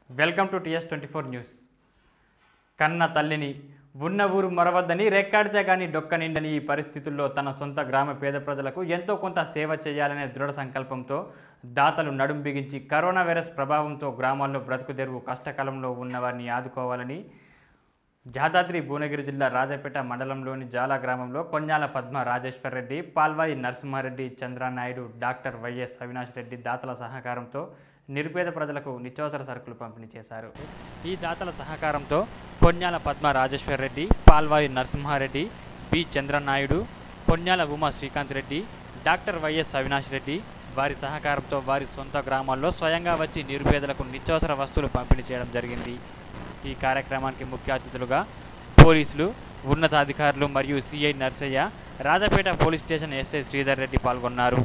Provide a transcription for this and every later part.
Welcome to TS twenty four news కన్న తల్లిని ఉన్న ఊరు మరవద్దని రెక్కాడితే కానీ డొక్క నిండని ఈ పరిస్థితుల్లో తన సొంత గ్రామ పేద ప్రజలకు ఎంతో కొంత సేవ చేయాలనే దృఢ సంకల్పంతో దాతలు నడుం బిగించి కరోనా వైరస్ ప్రభావంతో గ్రామాల్లో బ్రతుకు తెరువు కష్టకాలంలో ఉన్న వారిని ఆదుకోవాలని యాదాద్రి భువనగిరి జిల్లా రాజపేట మండలంలోని జాలా గ్రామంలో కొన్యాల పద్మ రాజేశ్వర్ రెడ్డి పాల్వాయి నరసింహారెడ్డి చంద్రానాయుడు డాక్టర్ వైఎస్ అవినాష్ రెడ్డి దాతల సహకారంతో నిరుపేద ప్రజలకు నిత్యావసర సరుకులు పంపిణీ చేశారు ఈ దాతల సహకారంతో Ponyala Padma Rajeshwar Reddy Palvai Narasimha Reddy B Chandra Naidu Ponyala Uma Srikanth Reddy doctor YS Avinash Reddy వారి సహకారంతో వారి సొంత గ్రామాల్లో స్వయంగా వచ్చి నిరుపేదలకు నిత్యావసర వస్తువులు పంపిణీ చేయడం జరిగింది ఈ కార్యక్రమానికి ముఖ్య అతిథులుగా పోలీసులు ఉన్నతాధికారులు మరియు CI Narsaiah Rajapeta police station SI Sridhar Reddy పాల్గొన్నారు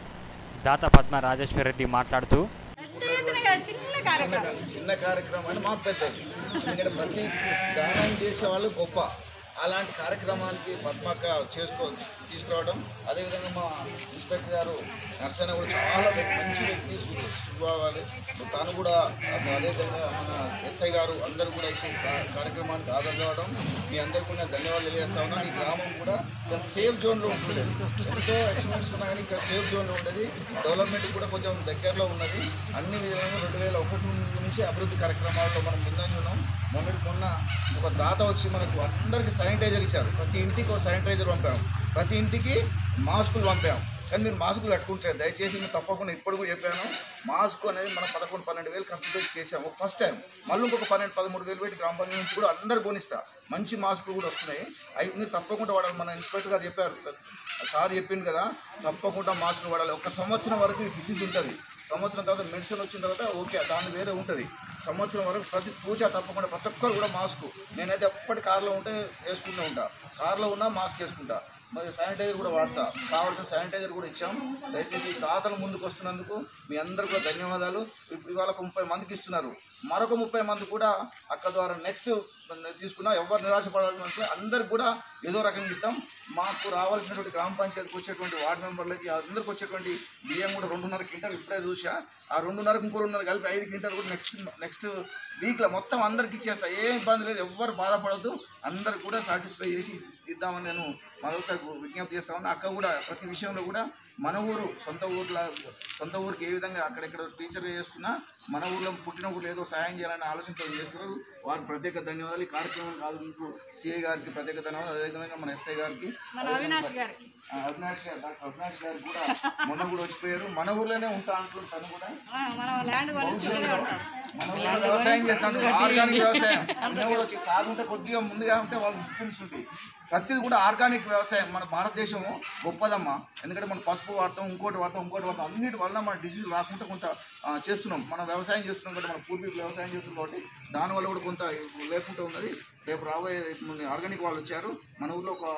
దాత పద్మ రాజేశ్వర్ రెడ్డి మాట్లాడుతూ పెద్ద ఎత్తున కాదు, చిన్న కార్యక్రమం చిన్న కార్యక్రమం అని మాకు పెద్దది ఎందుకంటే ప్రతి దానం చేసే వాళ్ళు గొప్ప అలాంటి కార్యక్రమానికి పద్మక్క చేసుకో తీసుకురావడం అదేవిధంగా మా ఇన్స్పెక్టర్ గారు నర్సన్న కూడా చాలా మంచి వ్యక్తి సు- సుభావాలు తాను కూడా అదేవిధంగా మన ఎస్ఐ గారు అందరూ కూడా ఈ కా- కార్యక్రమానికి హాజరు కావడం మీ అందరికీ కూడా ధన్యవాదాలు తెలియజేస్తా ఉన్నాను ఈ గ్రామం కూడా కొంచెం సేఫ్ జోన్లో ఉంటుంది ఎంతో ఎక్స్పీరియన్స్ ఉన్నా కానీ ఇక్కడ సేఫ్ జోన్లో ఉండేది డెవలప్మెంట్ కూడా కొంచెం దగ్గరలో ఉన్నది అన్ని విధాలుగా రెండు వేల ఒకటి నుంచి అభివృద్ధి కార్యక్రమాల్లో మనం ముందంజ ఉన్నాం మొన్నటి మొన్న ఒక దాత వచ్చి మనకు అందరికీ శానిటైజర్ ఇచ్చారు ప్రతి ఇంటికి ఒక శానిటైజర్ పంపాం ప్రతి ఇంటికి మాస్కులు పంపాం కానీ మీరు మాస్కులు కట్టుకుంటారు దయచేసి మీరు తప్పకుండా ఇప్పుడు కూడా చెప్పాను మాస్క్ అనేది మనం పదకొండు పన్నెండు వేలు ఖర్చు పెట్టి చేసాము ఫస్ట్ టైం మళ్ళీ ఇంకొక పన్నెండు పదమూడు వేలు పెట్టి గ్రామ పంచాయతీ నుంచి కూడా అందరు కొనిస్తా మంచి మాస్కులు కూడా వస్తున్నాయి అవి మీరు తప్పకుండా వాడాలి మన ఇన్స్పెక్టర్ గారు చెప్పారు సార్ చెప్పింది కదా తప్పకుండా మాస్కులు వాడాలి ఒక సంవత్సరం వరకు ఈ డిసీజ్ ఉంటుంది సంవత్సరం తర్వాత మెడిసిన్ వచ్చిన తర్వాత ఓకే దాని వేరే ఉంటుంది సంవత్సరం వరకు ప్రతి పూజ తప్పకుండా ప్రతి ఒక్కరు కూడా మాస్క్ నేనైతే ఎప్పటి కార్లో ఉంటే వేసుకుంటూ ఉంటా కార్లో ఉన్నా మాస్క్ వేసుకుంటా మరి శానిటైజర్ కూడా వాడతా కావాల్సిన శానిటైజర్ కూడా ఇచ్చాం దయచేసి ఈ దాతలు ముందుకు వస్తున్నందుకు మీ అందరికీ కూడా ధన్యవాదాలు ఇప్పుడు ఇవాళ ఒక ముప్పై మందికి ఇస్తున్నారు మరొక ముప్పై మంది కూడా అక్క ద్వారా నెక్స్ట్ తీసుకున్నా ఎవరు నిరాశపడాలంటే అందరికి కూడా ఏదో రకంగా ఇస్తాం మాకు రావాల్సినటువంటి గ్రామ పంచాయతీకి వచ్చేటువంటి వార్డు మెంబర్లకి అందరికి వచ్చేటువంటి బియ్యం కూడా రెండున్నర క్వింటాలు ఇప్పుడే చూసా ఆ రెండున్నరకు ఇంకో రెండున్నర కలిపి ఐదు క్వింటాలు కూడా నెక్స్ట్ నెక్స్ట్ వీక్లో మొత్తం అందరికి ఇచ్చేస్తా ఏ ఇబ్బంది లేదు ఎవ్వరు బాధపడద్దు అందరికి కూడా సాటిస్ఫై చేసి ఇద్దామని నేను మరోసారి విజ్ఞప్తి చేస్తా ఉన్నా అక్క కూడా ప్రతి విషయంలో కూడా మన ఊరు సొంత ఊర్ల సొంత ఊరికి ఏ విధంగా అక్కడెక్కడ టీచర్ చేస్తున్నా మన ఊర్లో పుట్టిన ఊర్లో ఏదో సాయం చేయాలనే ఆలోచనతో చేస్తున్నారు వారికి ప్రత్యేక ధన్యవాదాలు ఈ కార్యక్రమం కాదు సిఐ గారికి ప్రత్యేక ధన్యవాదాలు అదేవిధంగా మన ఎస్ఐ గారికి మన అవినాష్ గారికి ఆ, అవినాష్ గారు డాక్టర్ అవినాష్ గారు కూడా మొన్న కూడా వచ్చిపోయారు మన ఊర్లోనే ఉంటా అంటున్నారు తను కూడా ఆ, మనం ల్యాండ్ కొనుక్కుంటూనే ఉంటాం మన ఊర్లో వ్యవసాయం చేస్తాను ఆర్గానిక్ వ్యవసాయం అన్నీ కూడా వచ్చి సాగుంటే కొద్దిగా ముందుగా ఉంటే వాళ్ళు ఉంటుంది ప్రతిది కూడా ఆర్గానిక్ వ్యవసాయం మన భారతదేశం గొప్పదమ్మా ఎందుకంటే మనం పసుపు వాడతాం ఇంకోటి వాడతాం ఇంకోటి వాడతాం అన్నిటి వల్ల మన డిసీజ్ రాకుండా కొంత ఆ, చేస్తున్నాం మనం వ్యవసాయం చేస్తున్నాం కాబట్టి మన పూర్వీకులు వ్యవసాయం చేస్తున్నాం కాబట్టి దానివల్ల కూడా కొంత లేకుండా ఉన్నది రేపు రాబోయే మన ఆర్గానిక్ వాళ్ళు వచ్చారు మన ఊర్లో ఒక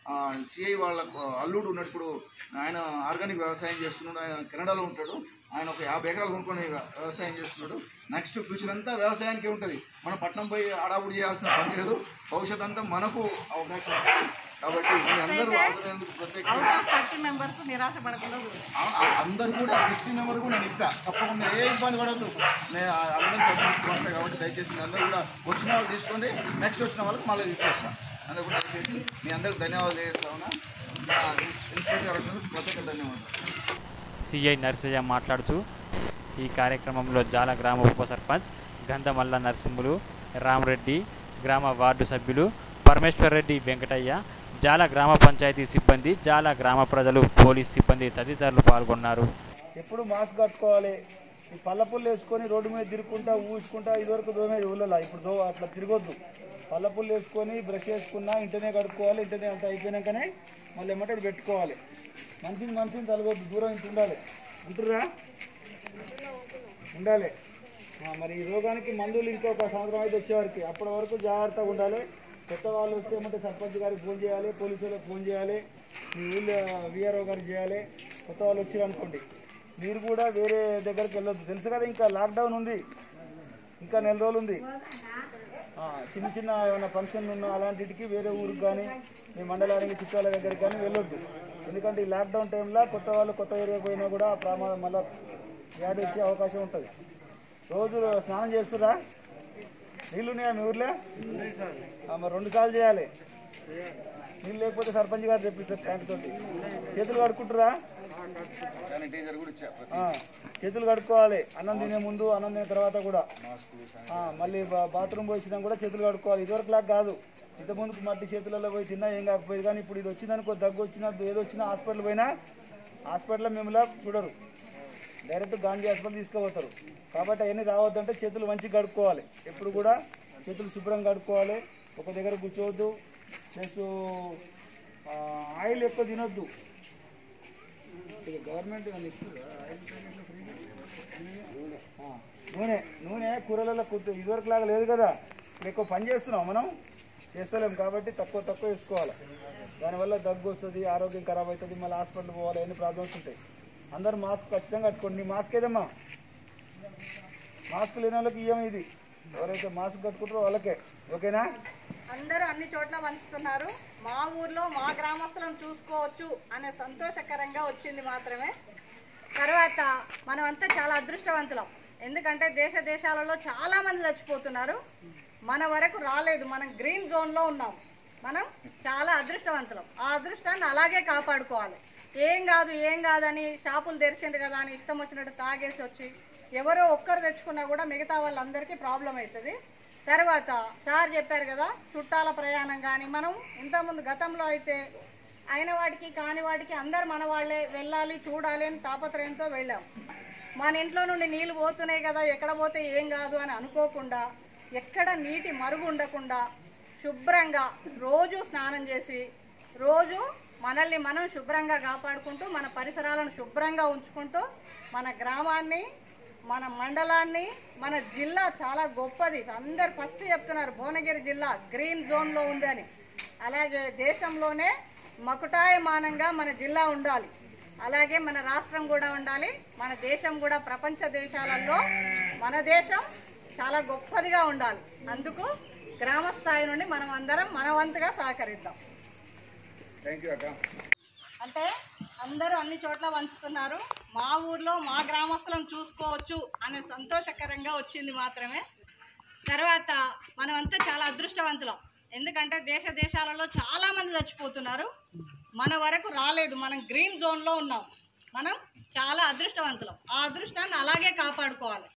సిఐ వాళ్ళ అల్లుడు ఉన్నప్పుడు ఆయన ఆర్గానిక్ వ్యవసాయం చేస్తున్నాడు ఆయన కెనడాలో ఉంటాడు ఆయన ఒక యాభై ఎకరాలు కొనుక్కొని వ్యవసాయం చేస్తున్నాడు నెక్స్ట్ ఫ్యూచర్ అంతా వ్యవసాయానికే ఉంటుంది మనం పట్నం పోయి ఆడాబుడి చేయాల్సిన పని లేదు భవిష్యత్ అంతా మనకు అవకాశం ఉంటుంది కాబట్టి మీ అందరూ ఆదుకునేందుకు ప్రత్యేక అవుట్ ఆఫ్ థర్టీ మెంబర్స్ నిరాశ పడకుండా చూడండి. ఆ- ఆ- అందరూ కూడా సిక్స్టీన్ నెంబర్ కూడా నేను ఇస్తా తప్పకుండా ఏ ఇబ్బంది పడద్దు నేను ఆ అందరం చదువుకుంటాను కాబట్టి దయచేసి మీ అందరూ కూడా వచ్చిన వాళ్ళు తీసుకోండి నెక్స్ట్ వచ్చిన వాళ్ళకి మళ్ళీ ఇచ్చేస్తాను అందరూ కూడా దయచేసి మీ అందరికి ధన్యవాదాలు చేస్తా ఉన్నా ఆ, ఇన్స్పెక్టర్ గారు వచ్చినందుకు ప్రత్యేక ధన్యవాదాలు సిఐ నర్సయ్య మాట్లాడుతూ ఈ కార్యక్రమంలో జాల గ్రామ ఉప సర్పంచ్ గంధమల్ల నరసింహులు రామరెడ్డి గ్రామ వార్డు సభ్యులు పరమేశ్వర్ రెడ్డి వెంకటయ్య జాల గ్రామ పంచాయతీ సిబ్బంది జాల గ్రామ ప్రజలు పోలీస్ సిబ్బంది తదితరులు పాల్గొన్నారు ఎప్పుడు మాస్క్ కట్టుకోవాలి ఈ పళ్ళ పుల్లు వేసుకొని రోడ్డు మీద తిరుక్కుంటా ఊసుకుంటా ఇదివరకు దోమే ఊళ్ళలో ఇప్పుడు దో అట్లా తిరగొద్దు పళ్ళ పుల్లు వేసుకొని బ్రష్ వేసుకున్నా ఇంటనే కడుక్కోవాలి ఇంటనే అంత అయిపోయినాకనే మళ్ళీ ఎమ్మటే ఇది పెట్టుకోవాలి మనిషిని మనిషిని తలగొద్దు దూరం ఇంత ఉండాలి ఉంటుర్రా ఉండాలి ఆ, మరి ఈ రోగానికి మందులు ఇంకొక సంవత్సరం అయితే వచ్చేవారికి అప్పటి వరకు జాగ్రత్తగా ఉండాలి కొత్త వాళ్ళు వస్తే ఏమంటే సర్పంచ్ గారికి ఫోన్ చేయాలి పోలీసు వాళ్ళకి ఫోన్ చేయాలి మీ ఊళ్ళో విఆర్ఓ గారికి చేయాలి కొత్త వాళ్ళు వచ్చారు అనుకోండి మీరు కూడా వేరే దగ్గరికి వెళ్ళొద్దు తెలుసు కదా ఇంకా లాక్డౌన్ ఉంది ఇంకా నెల రోజులు ఉంది ఆ, చిన్న చిన్న ఏమైనా ఫంక్షన్లు ఉన్న అలాంటికి వేరే ఊరికి కానీ మీ మండలానికి చుట్టాల దగ్గరికి కానీ వెళ్ళొద్దు ఎందుకంటే ఈ లాక్డౌన్ టైంలో కొత్త వాళ్ళు కొత్త ఏరియా పోయినా కూడా ప్రమాదం మళ్ళీ వ్యాధి వచ్చే అవకాశం ఉంటుంది రోజు స్నానం చేస్తురా నీళ్ళు ఉన్నాయా మీ ఊర్లో ఆ, మరి రెండు సార్లు చేయాలి నీళ్ళు లేకపోతే సర్పంచ్ గారు తెప్పిస్తారు ట్యాంక్ తోటి చేతులు కడుక్కుంటారా శానిటైజర్ కూడా ఇచ్చా ఆ, చేతులు కడుక్కోవాలి అన్నం తినే ముందు అన్నం తినే తర్వాత కూడా ఆ, మళ్ళీ బా- బాత్రూమ్ పోయి వచ్చినా కూడా చేతులు కడుక్కోవాలి ఇదివరకు లాగా కాదు ఇంతకుముందుకు మట్టి చేతులలో పోయి తిన్నా ఏం కాకపోయేది కానీ ఇప్పుడు ఇది వచ్చిందనుకో దగ్గు వచ్చినా ఏదో వచ్చినా హాస్పిటల్ పోయినా హాస్పిటల్లో మిమ్మల్ని చూడరు డైరెక్ట్ గాంధీ హాస్పిటల్ తీసుకుపోతారు కాబట్టి అవన్నీ రావద్దంటే చేతులు మంచిగా కడుక్కోవాలి ఎప్పుడు కూడా చేతులు శుభ్రం కడుక్కోవాలి ఒక దగ్గర కూర్చోవద్దు ప్లస్ ఆ, ఆయిల్ ఎక్కువ తినొద్దు ఇది గవర్నమెంట్ ఏమన్నా ఇస్తుందా? ఆయిల్ ప్యాకెట్లు ఫ్రీగా? ఆ, నూనె నూనె కూరలలో కొద్ది ఇదివరకు లాగా లేదు కదా ఇప్పుడు ఎక్కువ పని చేస్తున్నాం మనం చేస్తలేం కాబట్టి తక్కువ తక్కువ వేసుకోవాలి దానివల్ల దగ్గు వస్తుంది ఆరోగ్యం ఖరాబ్ అవుతుంది మళ్ళీ హాస్పిటల్ పోవాలి అన్ని ప్రాబ్లమ్స్ ఉంటాయి అందరూ మాస్క్ ఖచ్చితంగా కట్టుకోండి నీ మాస్క్ ఏదమ్మా మాస్క్ లేని వాళ్ళకి ఇయ్యం ఇది ఎవరైతే మాస్క్ కట్టుకుంటారో వాళ్ళకే ఓకేనా అందరూ అన్ని చోట్ల పంచుతున్నారు మా ఊర్లో మా గ్రామస్తులను చూసుకోవచ్చు అనే సంతోషకరంగా వచ్చింది మాత్రమే తర్వాత మనం అంతా చాలా అదృష్టవంతులం ఎందుకంటే దేశ దేశాలలో చాలా మంది చచ్చిపోతున్నారు మన వరకు రాలేదు మనం గ్రీన్ జోన్లో ఉన్నాం మనం చాలా అదృష్టవంతులం ఆ అదృష్టాన్ని అలాగే కాపాడుకోవాలి ఏం కాదు ఏం కాదని షాపులు తెరిచిండు కదా అని ఇష్టం వచ్చినట్టు తాగేసి వచ్చి ఎవరో ఒక్కరు తెచ్చుకున్నా కూడా మిగతా వాళ్ళందరికీ ప్రాబ్లం అవుతుంది తర్వాత సార్ చెప్పారు కదా చుట్టాల ప్రయాణం కానీ మనం ఇంతకుముందు గతంలో అయితే అయిన వాటికి కాని వాటికి అందరు మన వాళ్ళే వెళ్ళాలి చూడాలి అని తాపత్రయంతో వెళ్ళాం మన ఇంట్లో నుండి నీళ్ళు పోతున్నాయి కదా ఎక్కడ పోతే ఏం కాదు అని అనుకోకుండా ఎక్కడ నీటి మరుగు ఉండకుండా శుభ్రంగా రోజు స్నానం చేసి రోజు మనల్ని మనం శుభ్రంగా కాపాడుకుంటూ మన పరిసరాలను శుభ్రంగా ఉంచుకుంటూ మన గ్రామాన్ని మన మండలాన్ని మన జిల్లా చాలా గొప్పది అందరు ఫస్ట్ చెప్తున్నారు భువనగిరి జిల్లా గ్రీన్ జోన్లో ఉంది అని అలాగే దేశంలోనే మకుటాయమానంగా మన జిల్లా ఉండాలి అలాగే మన రాష్ట్రం కూడా ఉండాలి మన దేశం కూడా ప్రపంచ దేశాలలో మన దేశం చాలా గొప్పదిగా ఉండాలి అందుకు గ్రామ స్థాయి నుండి మనం అందరం మన వంతుగా సహకరిద్దాం థ్యాంక్ యూ అక్క అంటే అందరూ అన్ని చోట్ల పంచుతున్నారు మా ఊర్లో మా గ్రామస్తులను చూసుకోవచ్చు అనే సంతోషకరంగా వచ్చింది మాత్రమే తర్వాత మనమంతా చాలా అదృష్టవంతులం ఎందుకంటే దేశ దేశాలలో చాలా మంది చచ్చిపోతున్నారు మన వరకు రాలేదు మనం గ్రీన్ జోన్లో ఉన్నాం మనం చాలా అదృష్టవంతులం ఆ అదృష్టాన్ని అలాగే కాపాడుకోవాలి